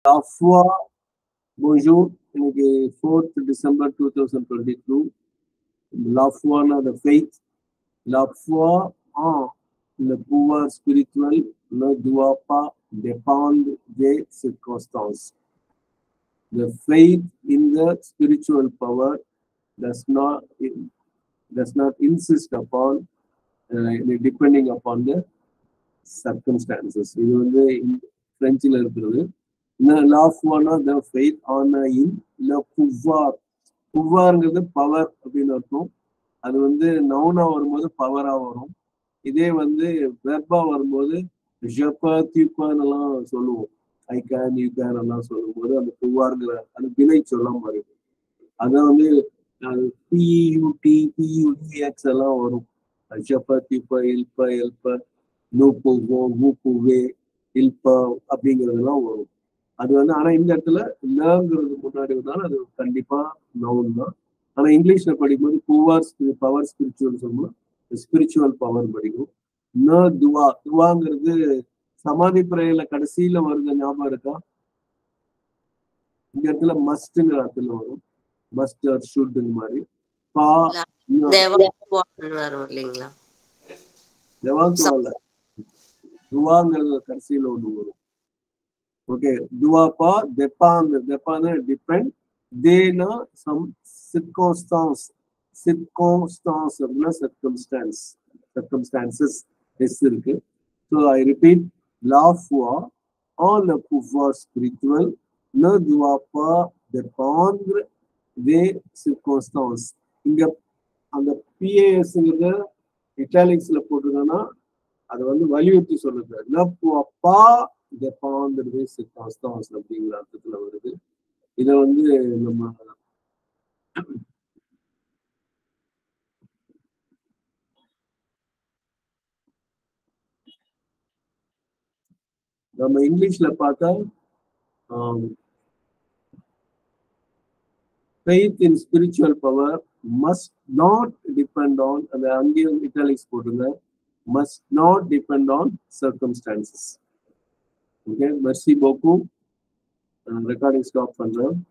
La foi, bonjour, இன்னைக்கு fourth December two thousand twenty two La foi the faith, la foi en le pouvoir spirituel ne doit pas dépendre des circonstances. The faith in the spiritual power does not does not insist upon uh, depending upon the circumstances. இது வந்து பிரெஞ்சில் இருக்கிறது லாஃப்வானா the faith ஆனா இன் ல புவார் புவார்ங்கிறது power அப்படின்னு அர்த்தம் அது வந்து நவுனா வரும்போது பவரா வரும் இதே வந்து வெர்பா வரும்போது ஜப்ப தீப்பான்னு எல்லாம் சொல்லுவோம் ஐ கேன் யூ கேன் எல்லாம் சொல்லும்போது அந்த புவார்ங்கிற அது வினை சொல்ல மாதிரி அதான் வந்து பியூடி பியூடிஎக்ஸ் எல்லாம் வரும் ஜப்ப தீப்ப இல்ப எல்ப நூப்புவோ ஊப்புவே இல்ப அப்படிங்கிறதெல்லாம் வரும் அது வந்து ஆனா இந்த இடத்துல லங்கிறது முன்னாடி வந்தாலும் அது கண்டிப்பா நவுன் தான் ஆனா இங்கிலீஷ்ல படிக்கும்போது புவார் பவர் ஸ்பிரிச்சுவல் சொல்லணும் ஸ்பிரிச்சுவல் பவர் படிக்கும் ந துவா துவாங்கிறது சமாதி பிரேயில கடைசியில வருது ஞாபகம் இருக்கா இந்த இடத்துல மஸ்ட்ங்கிற அர்த்தத்துல வரும் மஸ்ட் ஆர் ஷுட்ங்க மாதிரி பா வரும் இல்லைங்களா ஜவாத்துவால துவாங்கிறது கடைசியில ஒண்ணு வரும் ஓகே துவாப்பா தெப்பாங்க தெப்பான டிபெண்ட் தேனா சம் சிர்கோஸ்டான்ஸ் சிர்கோஸ்டான்ஸ் அப்படின்னா சர்க்கம்ஸ்டான்ஸ் சர்க்கம்ஸ்டான்சஸ் எஸ் இருக்கு ஸோ ஐ ரிப்பீட் லா ஃபுவா ஆன் le pouvoir spirituel ne doit pas dépendre des circonstances இங்க அந்த பிஏஎஸ்ங்கிறத இட்டாலிக்ஸ்ல போட்டிருக்கோன்னா அதை வந்து வலியுறுத்தி சொல்லுது le pouvoir pas dépendre des circonstances அப்படிங்கிற அர்த்தத்துல வருது இதை வந்து நம்ம நம்ம இங்கிலீஷ்ல பார்த்தா faith in spiritual power must not depend on அந்த அங்கேயும் இட்டாலிக்ஸ் போட்டுங்க must not depend on circumstances okay merci beaucoup recording stop பண்றேன்